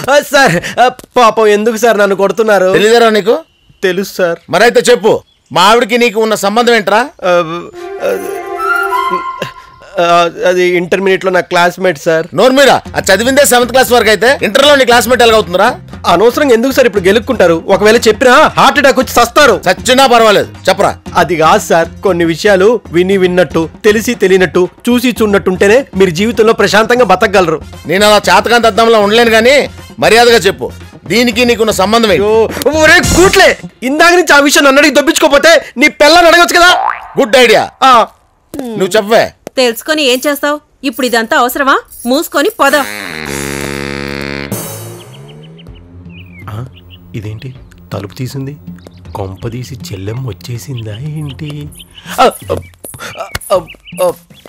ఆ, సార్ ఆ, పాపం ఎందుకు సార్ నన్ను కొడుతున్నారు తెలియదేరా నీకు తెలుసు సార్ మరైతే చెప్పు మా ఆవిడకి నీకు ఉన్న సంబంధం ఏంట్రా ఆ, ఆ, అది ఇంటర్మీడియట్ లో నా క్లాస్మేట్ సార్ నోరు మీరా అది చదివిందే సెవెంత్ క్లాస్ వరకు అయితే ఇంటర్లో నీ క్లాస్మేట్ ఎలాగవుతుందిరా అనవసరంగా ఎందుకు సార్ ఇప్పుడు గెలుక్కుంటారు ఒకవేళ చెప్పినా హార్ట్ అటాక్ వచ్చి సస్తారు చచ్చినా పర్వాలేదు చెప్పరా అది కాదు సార్ కొన్ని విషయాలు విని విన్నట్టు తెలిసి తెలియనట్టు చూసి చూడనట్టుంటేనే మీరు జీవితంలో ప్రశాంతంగా బతకగలరు నేను అలా చాతకాంత అద్దంలో ఉండలేను కానీ మర్యాదగా చెప్పు దీనికి నీకున్న సంబంధం ఏంటి ఓ, ఒరే కూట్లే ఇందాక నుంచి ఆ విషయం నన్ను అడిగి దొబ్బించుకోపోతే నీ పిల్లని అడగొచ్చు కదా గుడ్ ఐడియా ఆ, నువ్వు చెప్పవే తెలుసుకొని ఏం చేస్తావు ఇప్పుడు ఇదంతా అవసరమా మూసుకొని పొద ఇదేంటి తలుపు తీసింది కొంప తీసి చెల్లెం వచ్చేసిందా ఏంటి ఆ, ఆ, ఆ, ఆ,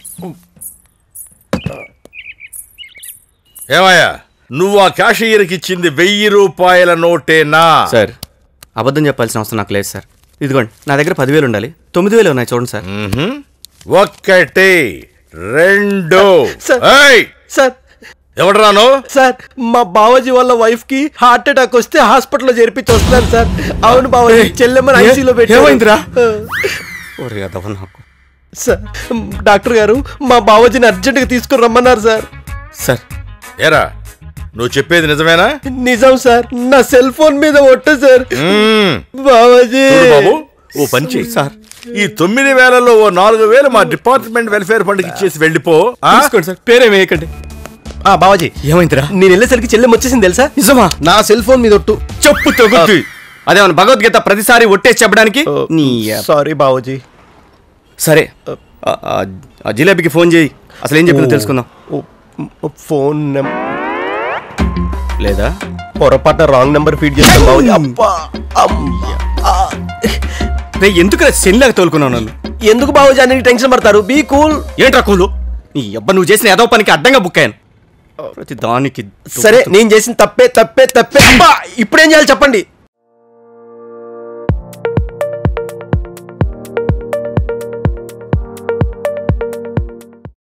ఏమయ్యా నువ్వు ఆ క్యాషియర్కి ఇచ్చింది వెయ్యి రూపాయల నోటేనా సార్ అబద్ధం చెప్పాల్సిన అవసరం నాకు లేదు సార్ ఇదిగోండి నా దగ్గర పదివేలు ఉండాలి తొమ్మిది వేలు ఉన్నాయి చూడండి సార్ మ్మ్హ్మ్. ఒక్కటి రెండు సార్. ఏయ్! సార్ ఎవడ్రాను సార్ మా బావాజీ వాళ్ళ వైఫ్ కి హార్ట్ అటాక్ వస్తే హాస్పిటల్లో చేర్పించి వస్తున్నారు సార్ అవును బావాజీ చెల్లెమ్మని ఏ- ఐసీలో పెట్టి ఏమైందిరా? ఒరే అదవ నాకు సార్ డాక్టర్ గారు మా బావాజీని అర్జెంటుగా తీసుకుని రమ్మన్నారు సార్ సార్ ఏరా నువ్వు చెప్పేది నిజమేనా నిజం సార్ నా సెల్ ఫోన్ మీద ఒట్టు సార్ మ్మ్. బావాజీ చూడు బాబు ఓ పని చెయ్యి సార్ ఈ తొమ్మిది వేలలో ఓ నాలుగు వేలు మా డిపార్ట్మెంట్ వెల్ఫేర్ ఫండ్కి ఇచ్చేసి వెళ్ళిపో ఆ? తీసుకోండి సార్ పేరేం వేయకండి ఆ బావాజీ ఏమైందిరా నేను వెళ్ళేసరికి చెల్లెం వచ్చేసింది తెలుసా నిజమా నా సెల్ ఫోన్ మీద ఒట్టు చెప్పు తగ్గుద్ది అదేమన్నా భగవద్గీత ప్రతిసారి ఒట్టేసి చెప్పడానికి నీ అబ్బ. సారీ బావాజీ సరే ఆ- ఆ- ఆ జిలేబీకి ఫోన్ చేయి అసలు ఏం చెప్పిందో తెలుసుకుందాం ఓ, ఓ, ఫోన్ నెం- లేదా పొరపాటున రాంగ్ నెంబర్ ఫీడ్ చేస్తాం బావాజీ అబ్బా అమ్. రే ఎందుకు సెల్లాగా తోలుకున్నావు నన్ను ఎందుకు బావాజీ అన్ని టెన్షన్ పడతారు బీ కూల్ ఏంట్రా కూలు నీ అబ్బా నువ్వు చేసిన ఏదో పనికి అడ్డంగా బుక్ అయ్యాను ప్రతి దానికి సరే నేను చేసిన తప్పే తప్పే తప్పే అబ్బా ఇప్పుడేం చేయాలి చెప్పండి